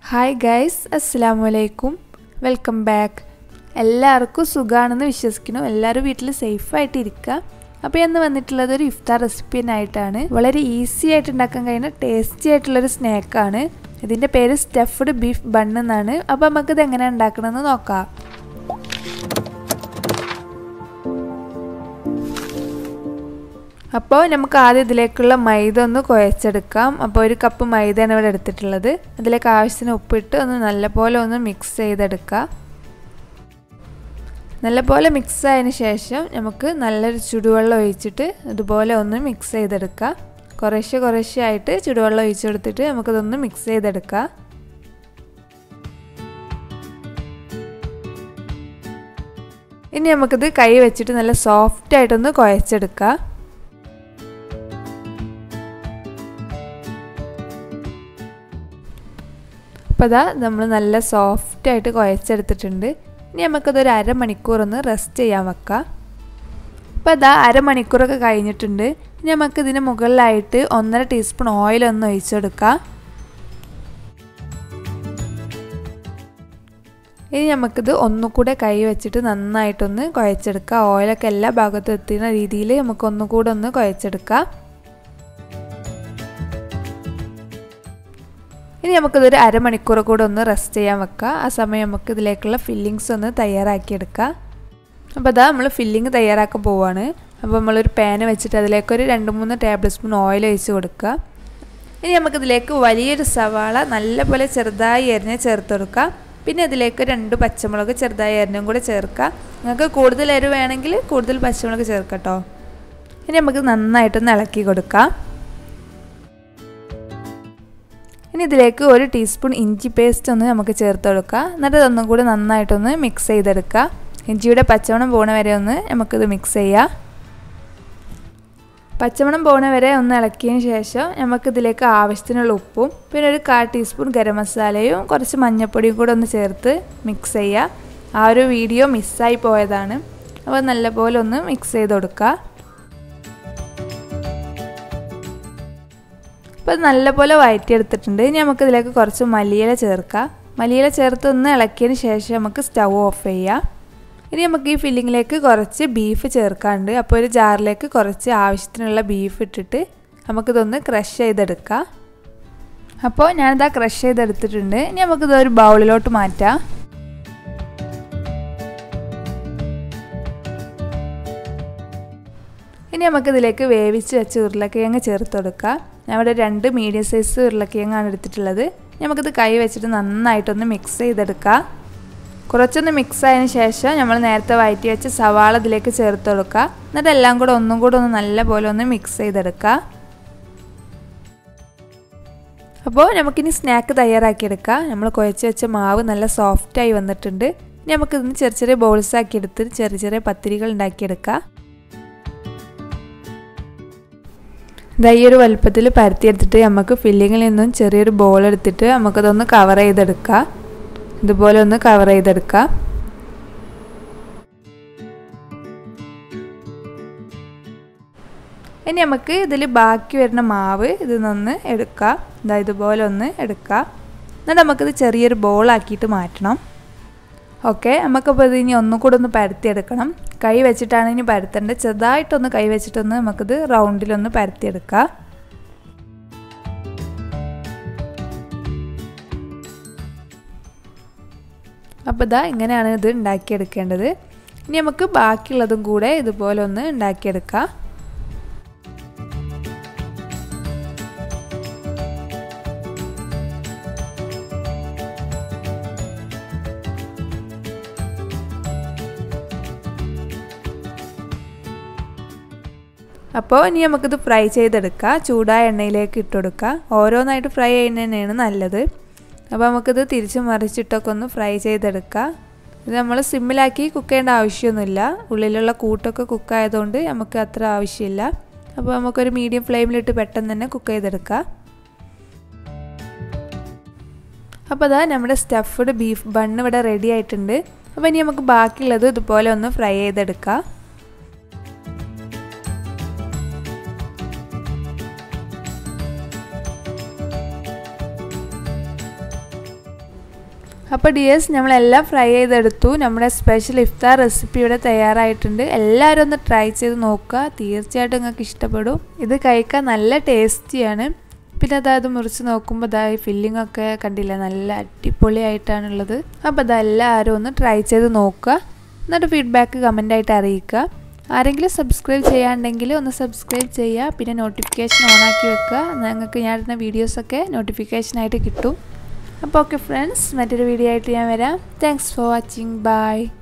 hi guys അസ്സാം വലൈക്കും welcome back എല്ലാവർക്കും സുഖമാണെന്ന് വിശ്വസിക്കുന്നു എല്ലാവരും വീട്ടിൽ സേഫായിട്ട് ഇരിക്കുക അപ്പോൾ ഇന്ന് വന്നിട്ടുള്ളത് ഒരു ഇഫ്താർ റെസിപ്പിനായിട്ടാണ് വളരെ ഈസി ആയിട്ട് ഉണ്ടാക്കാൻ കഴിയുന്ന ടേസ്റ്റി ആയിട്ടുള്ളൊരു സ്നാക്കാണ് ഇതിൻ്റെ പേര് സ്റ്റഫ്ഡ് ബീഫ് ബൺ എന്നാണ് അപ്പോൾ നമുക്കിത് എങ്ങനെ ഉണ്ടാക്കണമെന്ന് നോക്കാം അപ്പോൾ നമുക്ക് ആദ്യം ഇതിലേക്കുള്ള മൈദ ഒന്ന് കുഴച്ചെടുക്കാം അപ്പോൾ ഒരു കപ്പ് മൈദയാണ് ഇവിടെ എടുത്തിട്ടുള്ളത് അതിലേക്ക് ആവശ്യത്തിന് ഉപ്പിട്ട് ഒന്ന് നല്ലപോലെ ഒന്ന് മിക്സ് ചെയ്തെടുക്കുക നല്ലപോലെ മിക്സ് ആയതിന് ശേഷം നമുക്ക് നല്ലൊരു ചുടുവെള്ളം ഒഴിച്ചിട്ട് ഇതുപോലെ ഒന്ന് മിക്സ് ചെയ്തെടുക്കുക കുറേശ്ശെ കുറേശ്ശെ ആയിട്ട് ചുടുവെള്ളം ഒഴിച്ചു കൊടുത്തിട്ട് നമുക്കതൊന്ന് മിക്സ് ചെയ്തെടുക്കുക ഇനി നമുക്കിത് കൈ വെച്ചിട്ട് നല്ല സോഫ്റ്റ് ആയിട്ടൊന്ന് കുഴച്ചെടുക്കുക അപ്പോൾ അതാ നമ്മൾ നല്ല സോഫ്റ്റ് ആയിട്ട് കുഴച്ചെടുത്തിട്ടുണ്ട് ഇനി നമുക്കതൊരു അരമണിക്കൂർ ഒന്ന് റെസ്റ്റ് ചെയ്യാൻ വെക്കാം അപ്പോൾ അതാ അരമണിക്കൂറൊക്കെ കഴിഞ്ഞിട്ടുണ്ട് ഇനി നമുക്ക് ഇതിന് മുകളിലായിട്ട് ഒന്നര ടീസ്പൂൺ ഓയിൽ ഒന്ന് ഒഴിച്ചെടുക്കാം ഇനി നമുക്കിത് ഒന്നുകൂടെ കൈ വെച്ചിട്ട് നന്നായിട്ടൊന്ന് കുഴച്ചെടുക്കാം ഓയിലൊക്കെ എല്ലാ ഭാഗത്തും എത്തുന്ന രീതിയിൽ നമുക്ക് ഒന്നുകൂടെ ഒന്ന് കുഴച്ചെടുക്കാം ഇനി നമുക്കിതൊരു അരമണിക്കൂർ കൂടെ ഒന്ന് റെസ്റ്റ് ചെയ്യാൻ വെക്കാം ആ സമയം നമുക്ക് ഇതിലേക്കുള്ള ഫില്ലിങ്സ് ഒന്ന് തയ്യാറാക്കിയെടുക്കാം അപ്പോൾ അതാ നമ്മൾ ഫില്ലിങ് തയ്യാറാക്കാൻ പോവുകയാണ് അപ്പോൾ നമ്മളൊരു പാന് വെച്ചിട്ട് അതിലേക്കൊരു രണ്ട് മൂന്ന് ടേബിൾ സ്പൂൺ ഓയിൽ ഒഴിച്ച് കൊടുക്കുക ഇനി നമുക്കിതിലേക്ക് വലിയൊരു സവാള നല്ലപോലെ ചെറുതായി എരിഞ്ഞ് ചേർത്ത് കൊടുക്കാം പിന്നെ ഇതിലേക്ക് രണ്ട് പച്ചമുളക് ചെറുതായി എരിഞ്ഞും കൂടെ ചേർക്കുക നിങ്ങൾക്ക് കൂടുതൽ എരിവ് വേണമെങ്കിൽ കൂടുതൽ പച്ചമുളക് ചേർക്കട്ടോ ഇനി നമുക്ക് നന്നായിട്ടൊന്ന് ഇളക്കി കൊടുക്കാം ഇനി ഇതിലേക്ക് ഒരു ടീസ്പൂൺ ഇഞ്ചി പേസ്റ്റ് ഒന്ന് നമുക്ക് ചേർത്ത് കൊടുക്കുക എന്നിട്ട് അതൊന്നും കൂടി നന്നായിട്ടൊന്ന് മിക്സ് ചെയ്തെടുക്കുക ഇഞ്ചിയുടെ പച്ചമണം പോണ വരെ ഒന്ന് നമുക്കിത് മിക്സ് ചെയ്യാം പച്ചമണം പോണ വരെ ഒന്ന് ഇളക്കിയതിന് ശേഷം നമുക്കിതിലേക്ക് ആവശ്യത്തിനുള്ള ഉപ്പും പിന്നെ ഒരു കാൽ ടീസ്പൂൺ ഗരം മസാലയും കുറച്ച് മഞ്ഞൾപ്പൊടിയും കൂടെ ഒന്ന് ചേർത്ത് മിക്സ് ചെയ്യുക ആ ഒരു വീഡിയോ മിസ്സായി പോയതാണ് അപ്പോൾ നല്ലപോലെ ഒന്ന് മിക്സ് ചെയ്ത് കൊടുക്കുക അപ്പോൾ ഇത് നല്ലപോലെ വഴറ്റിയെടുത്തിട്ടുണ്ട് ഇനി നമുക്ക് ഇതിലേക്ക് കുറച്ച് മല്ലിയില ചേർക്കാം മല്ലിയില ചേർത്ത് ഒന്ന് ഇളക്കിയതിന് ശേഷം നമുക്ക് സ്റ്റൗ ഓഫ് ചെയ്യാം ഇനി നമുക്ക് ഈ ഫില്ലിങ്ങിലേക്ക് കുറച്ച് ബീഫ് ചേർക്കാണ്ട് അപ്പോൾ ഒരു ജാറിലേക്ക് കുറച്ച് ആവശ്യത്തിനുള്ള ബീഫ് ഇട്ടിട്ട് നമുക്കിതൊന്ന് ക്രഷ് ചെയ്തെടുക്കാം അപ്പോൾ ഞാനിതാ ക്രഷ് ചെയ്തെടുത്തിട്ടുണ്ട് ഇനി നമുക്കിത് ഒരു ബൗളിലോട്ട് മാറ്റാം ഇനി നമുക്കിതിലേക്ക് വേവിച്ച് വെച്ച ഉരുളക്കിഴങ്ങ് ചേർത്ത് കൊടുക്കാം ഞാൻ ഇവിടെ രണ്ട് മീഡിയം സൈസ് ഉരുളക്കിഴങ്ങാണ് എടുത്തിട്ടുള്ളത് നമുക്കിത് കൈ വെച്ചിട്ട് നന്നായിട്ടൊന്ന് മിക്സ് ചെയ്തെടുക്കാം കുറച്ചൊന്ന് മിക്സ് ആയതിനു ശേഷം നമ്മൾ നേരത്തെ വയറ്റി വെച്ച സവാള ഇതിലേക്ക് ചേർത്ത് കൊടുക്കുക എന്നിട്ട് എല്ലാം കൂടെ ഒന്നും കൂടെ ഒന്ന് നല്ല പോലെ ഒന്ന് മിക്സ് ചെയ്തെടുക്കുക അപ്പോൾ നമുക്കിനി സ്നാക്ക് തയ്യാറാക്കിയെടുക്കാം നമ്മൾ കുഴച്ച് വെച്ച മാവ് നല്ല സോഫ്റ്റായി വന്നിട്ടുണ്ട് ഇനി നമുക്കിതിന് ചെറിയ ചെറിയ ബോൾസ് ആക്കി എടുത്ത് ചെറിയ ചെറിയ പത്തിരികൾ ഉണ്ടാക്കിയെടുക്കാം ഇതാ ഈ ഒരു വലുപ്പത്തിൽ പരത്തിയെടുത്തിട്ട് നമുക്ക് ഫില്ലിങ്ങിൽ നിന്നും ചെറിയൊരു ബോൾ എടുത്തിട്ട് നമുക്കതൊന്ന് കവർ ചെയ്തെടുക്കാം ഇതുപോലെ ഒന്ന് കവർ ചെയ്തെടുക്കാം ഇനി നമുക്ക് ഇതിൽ ബാക്കി വരുന്ന മാവ് ഇത് നിന്ന് എടുക്കാം ഇതാ ഇതുപോലെ ഒന്ന് എടുക്കാം എന്നിട്ട് നമുക്കിത് ചെറിയൊരു ബോളാക്കിയിട്ട് മാറ്റണം ഓക്കെ നമുക്കപ്പോൾ ഇത് ഇനി ഒന്നും കൂടെ ഒന്ന് പരത്തിയെടുക്കണം കൈ വെച്ചിട്ടാണ് ഇനി പരത്തേണ്ടത് ചെറുതായിട്ടൊന്ന് കൈ വെച്ചിട്ടൊന്ന് നമുക്കിത് റൗണ്ടിലൊന്ന് പരത്തിയെടുക്കാം അപ്പോൾ ഇതാ ഇങ്ങനെയാണ് ഇത് ഉണ്ടാക്കിയെടുക്കേണ്ടത് ഇനി നമുക്ക് ബാക്കിയുള്ളതും കൂടെ ഇതുപോലെ ഒന്ന് ഉണ്ടാക്കിയെടുക്കാം അപ്പോൾ ഇനി നമുക്കിത് ഫ്രൈ ചെയ്തെടുക്കാം ചൂടായ എണ്ണയിലേക്ക് ഇട്ട് കൊടുക്കുക ഓരോന്നായിട്ട് ഫ്രൈ ചെയ്യുന്നത് തന്നെയാണ് നല്ലത് അപ്പോൾ നമുക്കിത് തിരിച്ച് മറിച്ചിട്ടൊക്കെ ഒന്ന് ഫ്രൈ ചെയ്തെടുക്കാം ഇത് നമ്മൾ സിമ്മിലാക്കി കുക്ക് ചെയ്യേണ്ട ആവശ്യമൊന്നുമില്ല ഉള്ളിലുള്ള കൂട്ടൊക്കെ കുക്കായതുകൊണ്ട് നമുക്ക് അത്ര ആവശ്യമില്ല അപ്പോൾ നമുക്കൊരു മീഡിയം ഫ്ലെയിമിലിട്ട് പെട്ടെന്ന് തന്നെ കുക്ക് ചെയ്തെടുക്കാം അപ്പോൾ അതാ നമ്മുടെ സ്റ്റഫ്ഡ് ബീഫ് ബണ്ണ് ഇവിടെ റെഡി ആയിട്ടുണ്ട് അപ്പോൾ ഇനി നമുക്ക് ബാക്കിയുള്ളത് ഇതുപോലെ ഒന്ന് ഫ്രൈ ചെയ്തെടുക്കാം അപ്പോൾ ഡിയേഴ്സ് നമ്മളെല്ലാം ഫ്രൈ ചെയ്തെടുത്തു നമ്മുടെ സ്പെഷ്യൽ ഇഫ്താർ റെസിപ്പി ഇവിടെ തയ്യാറായിട്ടുണ്ട് എല്ലാവരും ഒന്ന് ട്രൈ ചെയ്ത് നോക്കുക തീർച്ചയായിട്ടും നിങ്ങൾക്ക് ഇഷ്ടപ്പെടും ഇത് കഴിക്കാൻ നല്ല ടേസ്റ്റിയാണ് പിന്നെ അതായത് മുറിച്ച് നോക്കുമ്പോൾ ഇതാ ഈ ഫില്ലിംഗ് ഒക്കെ കണ്ടില്ല നല്ല അടിപൊളിയായിട്ടാണുള്ളത് അപ്പോൾ അതെല്ലാവരും ഒന്ന് ട്രൈ ചെയ്ത് നോക്കുക എന്നിട്ട് ഫീഡ്ബാക്ക് കമൻ്റായിട്ട് അറിയിക്കുക ആരെങ്കിലും സബ്സ്ക്രൈബ് ചെയ്യാണ്ടെങ്കിൽ ഒന്ന് സബ്സ്ക്രൈബ് ചെയ്യുക പിന്നെ നോട്ടിഫിക്കേഷൻ ഓണാക്കി വെക്കുക ഞങ്ങൾക്ക് ഞാൻ ഇടുന്ന വീഡിയോസൊക്കെ നോട്ടിഫിക്കേഷനായിട്ട് കിട്ടും അപ്പോൾ ഓക്കെ ഫ്രണ്ട്സ് മറ്റൊരു വീഡിയോ ആയിട്ട് ഞാൻ വരാം താങ്ക്സ് ഫോർ വാച്ചിങ് ബൈ